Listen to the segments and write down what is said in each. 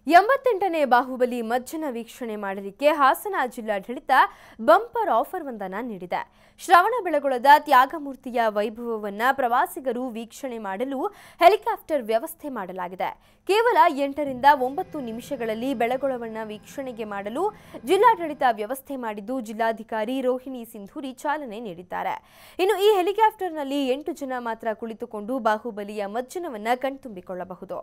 ಎಂಬತ್ತೆಂಟನೇ ಬಾಹುಬಲಿ ಮಜ್ಜನ ವೀಕ್ಷಣೆ ಮಾಡಲಿಕ್ಕೆ ಹಾಸನ ಜಿಲ್ಲಾಡಳಿತ ಬಂಪರ್ ಆಫರ್ ಒಂದನ್ನ ನೀಡಿದೆ ಶ್ರವಣ ಬೆಳಗೊಳದ ತ್ಯಾಗಮೂರ್ತಿಯ ವೈಭವವನ್ನ ಪ್ರವಾಸಿಗರು ವೀಕ್ಷಣೆ ಮಾಡಲು ಹೆಲಿಕಾಪ್ಟರ್ ವ್ಯವಸ್ಥೆ ಮಾಡಲಾಗಿದೆ ಕೇವಲ ಎಂಟರಿಂದ ಒಂಬತ್ತು ನಿಮಿಷಗಳಲ್ಲಿ ಬೆಳಗೊಳವನ್ನ ವೀಕ್ಷಣೆಗೆ ಮಾಡಲು ಜಿಲ್ಲಾಡಳಿತ ವ್ಯವಸ್ಥೆ ಮಾಡಿದ್ದು ಜಿಲ್ಲಾಧಿಕಾರಿ ರೋಹಿಣಿ ಸಿಂಧೂರಿ ಚಾಲನೆ ನೀಡಿದ್ದಾರೆ ಇನ್ನು ಈ ಹೆಲಿಕಾಪ್ಟರ್ನಲ್ಲಿ ಎಂಟು ಜನ ಮಾತ್ರ ಕುಳಿತುಕೊಂಡು ಬಾಹುಬಲಿಯ ಮಜ್ಜನವನ್ನ ಕಣ್ತುಂಬಿಕೊಳ್ಳಬಹುದು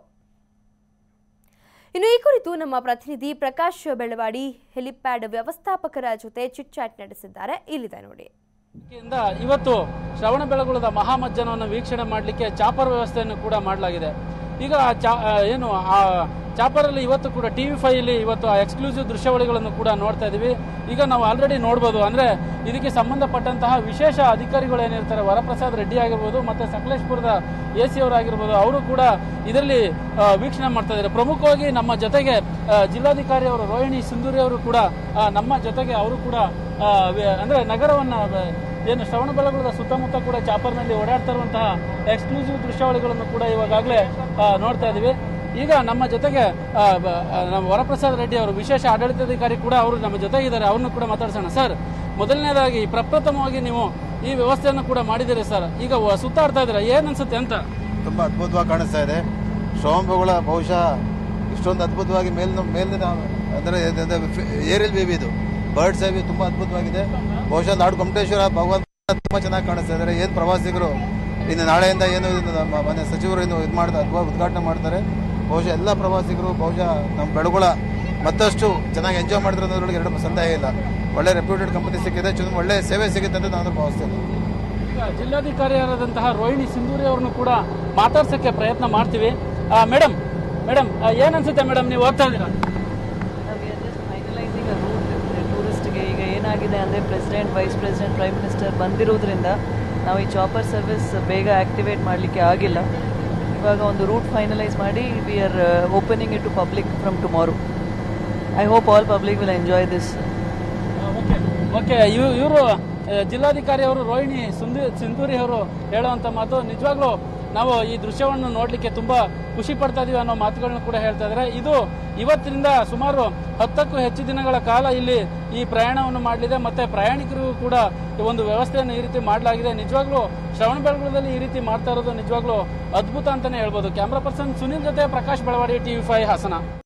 ಇನ್ನು ಈ ಕುರಿತು ನಮ್ಮ ಪ್ರತಿನಿಧಿ ಪ್ರಕಾಶ್ ಬೆಳವಾಡಿ ಹೆಲಿಪ್ಯಾಡ್ ವ್ಯವಸ್ಥಾಪಕರ ಜೊತೆ ಚಿಟ್ ಚಾಟ್ ನಡೆಸಿದ್ದಾರೆ ಇಲ್ಲಿದೆ ನೋಡಿ ಇಂದ ಇವತ್ತು ಶ್ರವಣ ಬೆಳಗೊಳದ ಮಹಾಮಜ್ಜನವನ್ನು ವೀಕ್ಷಣೆ ಮಾಡಲಿಕ್ಕೆ ಚಾಪರ್ ವ್ಯವಸ್ಥೆಯನ್ನು ಕೂಡ ಮಾಡಲಾಗಿದೆ ಈಗ ಆ ಚಾ ಆ ಏನು ಆ ಚಾಪರಲ್ಲಿ ಇವತ್ತು ಕೂಡ ಟಿ ವಿ ಫೈಲಿ ಇವತ್ತು ಆ ಎಕ್ಸ್ಕ್ಲೂಸಿವ್ ದೃಶ್ಯಾವಳಿಗಳನ್ನು ಕೂಡ ನೋಡ್ತಾ ಇದೀವಿ ಈಗ ನಾವು ಆಲ್ರೆಡಿ ನೋಡ್ಬೋದು ಅಂದ್ರೆ ಇದಕ್ಕೆ ಸಂಬಂಧಪಟ್ಟಂತಹ ವಿಶೇಷ ಅಧಿಕಾರಿಗಳು ಏನಿರ್ತಾರೆ ವರಪ್ರಸಾದ್ ರೆಡ್ಡಿ ಆಗಿರ್ಬೋದು ಮತ್ತೆ ಸಕಲೇಶ್ಪುರದ ಎ ಸಿ ಅವರಾಗಿರ್ಬೋದು ಅವರು ಕೂಡ ಇದರಲ್ಲಿ ಆ, ವೀಕ್ಷಣೆ ಮಾಡ್ತಾ ಇದ್ದಾರೆ ಪ್ರಮುಖವಾಗಿ ನಮ್ಮ ಜೊತೆಗೆ ಆ, ಜಿಲ್ಲಾಧಿಕಾರಿ ಅವರು ರೋಹಿಣಿ ಸಿಂಧೂರಿ ಅವರು ಕೂಡ ಆ, ನಮ್ಮ ಜೊತೆಗೆ ಅವರು ಕೂಡ ಆ, ವೆ- ಅಂದ್ರೆ ನಗರವನ್ನ ಆ, ಏನು ಶ್ರವಣ ಬೆಳಗೊಳದ ಸುತ್ತಮುತ್ತ ಕೂಡ ಚಾಪರ್ನಲ್ಲಿ ಓಡಾಡ್ತಾ ಇರುವಂತಹ ಎಕ್ಸ್ಕ್ಲೂಸಿವ್ ದೃಶ್ಯಾವಳಿಗಳನ್ನು ಕೂಡ ಇವಾಗಲೇ ನೋಡ್ತಾ ಇದೀವಿ ಈಗ ನಮ್ಮ ಜೊತೆಗೆ ಆ, ಬ- ಆ, ನಮ್ಮ ವರಪ್ರಸಾದ್ ರೆಡ್ಡಿ ಅವರು ವಿಶೇಷ ಆಡಳಿತಾಧಿಕಾರಿ ಕೂಡ ಅವರು ನಮ್ಮ ಜೊತೆಗಿದ್ದಾರೆ ಅವ್ರನ್ನು ಕೂಡ ಮಾತಾಡ್ಸೋಣ ಸರ್ ಮೊದಲನೇದಾಗಿ ಪ್ರಪ್ರಥಮವಾಗಿ ನೀವು ಈ ವ್ಯವಸ್ಥೆಯನ್ನು ಕೂಡ ಮಾಡಿದ್ದೀರಿ ಸರ್ ಈಗ ವ- ಸುತ್ತಾಡ್ತಾ ಇದ್ದೀರಾ ಏನ್ ಅನ್ಸುತ್ತೆ ಅಂತ ತುಂಬ ಅದ್ಭುತವಾಗಿ ಕಾಣಿಸ್ತಾ ಇದೆ ಶ್ರವಣಬೆಳಗೊಳ ಬಹುಶಃ ಇಷ್ಟೊಂದು ಅದ್ಭುತವಾಗಿ ಮೇಲಿನ ಮೇಲಿನ ಅಂದರೆ ಏರಿಯಲ್ ಬೇಬಿ ಇದು ಬರ್ಡ್ಸ್ ಬೇಬಿ ತುಂಬ ಅದ್ಭುತವಾಗಿದೆ ಬಹುಶಃ ನಾಡು ಗೊಮಟೇಶ್ವರ ಭಗವಂತ ತುಂಬ ಚೆನ್ನಾಗಿ ಕಾಣಿಸ್ತಾ ಇದ್ದಾರೆ ಏನು ಪ್ರವಾಸಿಗರು ಇನ್ನು ನಾಳೆಯಿಂದ ಏನು ಇದು ನಮ್ಮ ಮನೆ ಸಚಿವರು ಇನ್ನು ಇದು ಮಾಡ್ತಾರೆ ಅದ್ಭುತ ಉದ್ಘಾಟನೆ ಮಾಡ್ತಾರೆ ಬಹುಶಃ ಎಲ್ಲ ಪ್ರವಾಸಿಗರು ಬಹುಶಃ ನಮ್ಮ ಬೆಳಗೊಳ ಮತ್ತಷ್ಟು ಚೆನ್ನಾಗಿ ಎಂಜಾಯ್ ಮಾಡಿದ್ರೆ ಅನ್ನೋದ್ರೊಳಗೆ ಎರಡು ಸಂದೇಹ ಇಲ್ಲ ಒಳ್ಳೆ ರೆಪ್ಯೂಟೆಡ್ ಕಂಪನಿ ಸಿಕ್ಕಿದೆ ಚುನಾವಣೆ ಒಳ್ಳೆ ಸೇವೆ ಸಿಗುತ್ತೆ ಅಂತ ನಾನು ಭಾವಿಸ್ತೇನೆ ಈಗ ಜಿಲ್ಲಾಧಿಕಾರಿಯಾದಂತಹ ರೋಹಿಣಿ ಸಿಂಧೂರಿ ಅವರನ್ನು ಕೂಡ ಮಾತಾಡ್ಸಕ್ಕೆ ಪ್ರಯತ್ನ ಮಾಡ್ತೀವಿ ಮೇಡಮ್ ಮೇಡಮ್ ಏನ್ ಅನ್ಸುತ್ತೆ ಮೇಡಮ್ ನೀವು ಹೋಗ್ತಾ ಇದ್ದೀರಾ ನಾವು ಜಸ್ಟ್ ಫೈನಲೈಸಿಂಗ್ ಅ ರೂಟ್ ಟೂರಿಸ್ಟ್ಗೆ ಈಗ ಏನಾಗಿದೆ ಅಂದರೆ president vice president prime minister ಬಂದಿರೋದ್ರಿಂದ ನಾವು ಈ ಚಾಪರ್ ಸರ್ವಿಸ್ ಬೇಗ ಆಕ್ಟಿವೇಟ್ ಮಾಡಲಿಕ್ಕೆ ಆಗಿಲ್ಲ ಇವಾಗ ಒಂದು ರೂಟ್ ಫೈನಲೈಸ್ ಮಾಡಿ we are opening it to public from tomorrow I hope all public will enjoy this okay okay ಇವರು ಜಿಲ್ಲಾಧಿಕಾರಿ ಅವರು ರೋಹಿಣಿ ಸುಂದಿ ಸಿಂಧೂರಿ ಅವರು ಹೇಳುವಂತ ಮಾತು ನಿಜವಾಗ್ಲೂ ನಾವು ಈ ದೃಶ್ಯವನ್ನು ನೋಡ್ಲಿಕ್ಕೆ ತುಂಬಾ ಖುಷಿ ಪಡ್ತಾ ಇದೀವಿ ಅನ್ನೋ ಮಾತುಗಳನ್ನ ಕೂಡ ಹೇಳ್ತಾ ಇದ್ದಾರೆ ಇದು ಇವತ್ತಿನಿಂದ ಸುಮಾರು ಹತ್ತಕ್ಕೂ ಹೆಚ್ಚು ದಿನಗಳ ಕಾಲ ಇಲ್ಲಿ ಈ ಪ್ರಯಾಣವನ್ನು ಮಾಡಲಿದೆ ಮತ್ತೆ ಪ್ರಯಾಣಿಕರಿಗೂ ಕೂಡ ಈ ಒಂದು ವ್ಯವಸ್ಥೆಯನ್ನು ಈ ರೀತಿ ಮಾಡಲಾಗಿದೆ ನಿಜವಾಗ್ಲೂ ಶ್ರವಣ ಬೆಳಗೊಳದಲ್ಲಿ ಈ ರೀತಿ ಮಾಡ್ತಾ ಇರೋದು ನಿಜವಾಗ್ಲೂ ಅದ್ಭುತ ಅಂತಾನೆ ಹೇಳ್ಬೋದು ಕ್ಯಾಮ್ರಾ ಪರ್ಸನ್ ಸುನಿಲ್ ಜೊತೆ ಪ್ರಕಾಶ್ ಬೆಳವಾಡಿ ಟಿವಿ ಫೈವ್ ಹಾಸನ